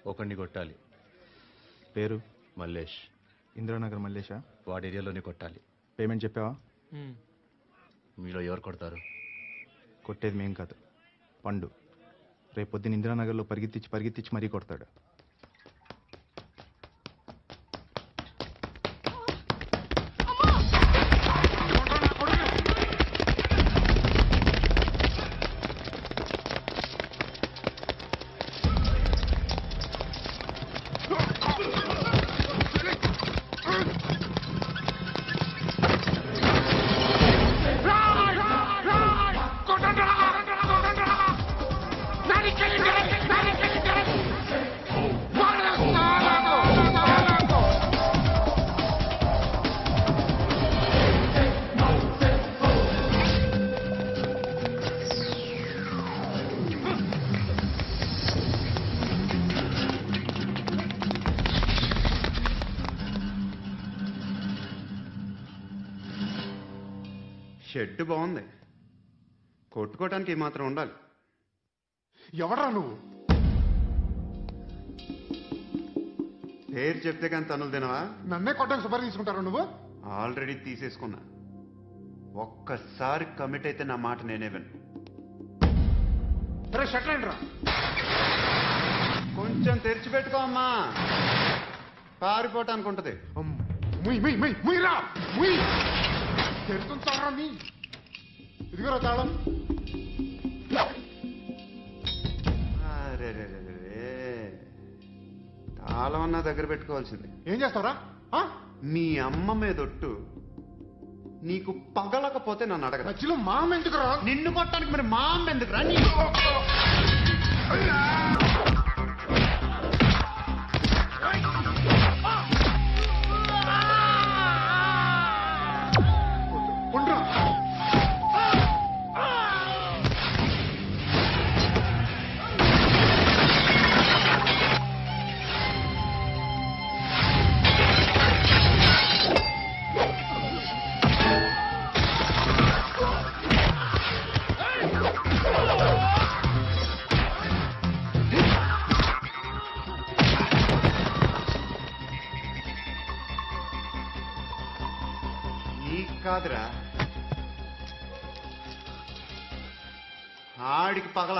ఒకడిని కొట్టాలి పేరు మల్లేష్ ఇందిరానగర్ మల్లేషా వాడి ఏరియాలోనే కొట్టాలి పేమెంట్ చెప్పావా మీలో ఎవరు కొడతారు కొట్టేది మేం కాదు పండు రేపు పొద్దున ఇందిరానగర్లో పరిగెత్తించి పరిగెత్తించి మరీ కొడతాడు షెడ్ బాగుంది కొట్టుకోవటానికి ఈ మాత్రం ఉండాలి ఎవడ్రా నువ్వు పేరు చెప్తే కానీ తనులు తినవా నన్నే కొట్టడానికి సుపారీ తీసుకుంటారా నువ్వు ఆల్రెడీ తీసేసుకున్నా ఒక్కసారి కమిట్ అయితే నా మాట నేనే విను సరే షట్టర్ ఏంట్రా కొంచెం తెరిచిపెట్టుకో అమ్మా పారిపోవటానికి ఉంటది ముయ్ ముయ్ ముయ్ ముయ్ రా ముయ్ తెరుతుంటారా నీ ఇదిగోరా తాళం అరెరెరెరెరే. తాళం అన్నా దగ్గర పెట్టుకోవాల్సింది ఏం చేస్తావురా ఆ? మీ అమ్మ మీదొట్టు నీకు పగలకపోతే నన్ను అడగరా మధ్యలో మామ ఎందుకురా నిన్ను కొట్టడానికి మరి మా అమ్మ ఎందుకు రా ఉండ్రా నీకు కాదురా ఆడికి పగల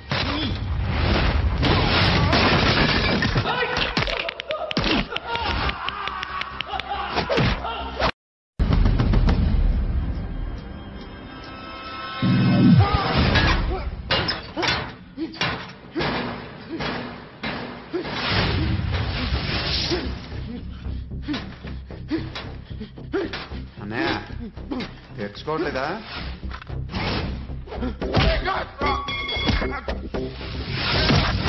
అన్నయ్య తెచ్చుకోవట్లేదా Oh my God!